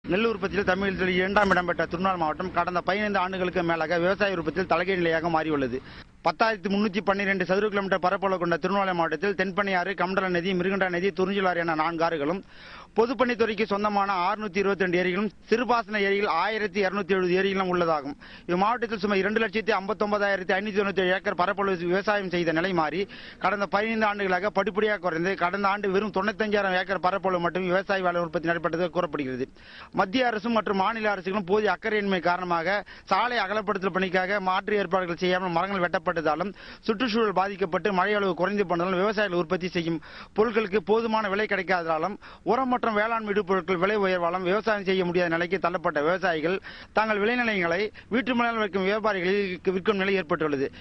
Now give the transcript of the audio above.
நெல் உற்பத்தியில் தமிழகத்தில் இரண்டாம் இடம் பெற்ற திருநாள் மாவட்டம் கடந்த பதினைந்து ஆண்டுகளுக்கு மேலாக விவசாய உற்பத்தியில் தலைகீழ் நிலையாக மாறியுள்ளது பத்தாயிரத்தி முன்னூத்தி பன்னிரெண்டு சதுர கிலோமீட்டர் பரப்பளவு கொண்ட திருநெல்வேலி மாவட்டத்தில் தென்பண்ணை ஆறு கமண்டல நதி மிருகண்டா நதி துறிஞ்சிலாறு என நான்கு ஆறுகளும் பொதுப்பணித்துறைக்கு சொந்தமான ஆறுநூத்தி இருபத்தி ரெண்டு ஏரிகளும் சிறுபாசன ஏரிகள் ஆயிரத்தி இருநூத்தி எழுபது ஏரிகளும் உள்ளதாகும் இம்மாவட்டத்தில் சுமார் இரண்டு லட்சத்தி ஐம்பத்தி ஒன்பதாயிரத்தி ஐநூத்தி தொண்ணூத்தி ஏழு ஏக்கர் பரப்பளவு விவசாயம் செய்த நிலை மாறி கடந்த பதினைந்து ஆண்டுகளாக படிப்படியாக குறைந்து கடந்த ஆண்டு வெறும் தொண்ணூத்தஞ்சாயிரம் ஏக்கர் பரப்பளவு மட்டும் விவசாய வேலை உற்பத்தி நடைபெற்றது கூறப்படுகிறது மத்திய அரசும் மற்றும் மாநில அரசுகளும் போதிய அக்கறையின்மை காரணமாக சாலை அகலப்படுத்தல் பணிக்காக மாற்று ஏற்பாடுகள் செய்யாமல் மரங்கள் வெட்டப்பட்டதாலும் சுற்றுச்சூழல் பாதிக்கப்பட்டு மழை அளவு குறைந்து போனதாலும் விவசாயிகள் உற்பத்தி செய்யும் பொருட்களுக்கு போதுமான விலை கிடைக்காததாலும் உரம் மற்றும் வேளாண் இடுபொருட்கள் விலை உயர்வாலும் விவசாயம் செய்ய முடியாத நிலைக்கு தள்ளப்பட்ட விவசாயிகள் தங்கள் விளைநிலைகளை வீட்டு மேல் வைக்கும் வியாபாரிகளுக்கு விற்கும் நிலை ஏற்பட்டுள்ளது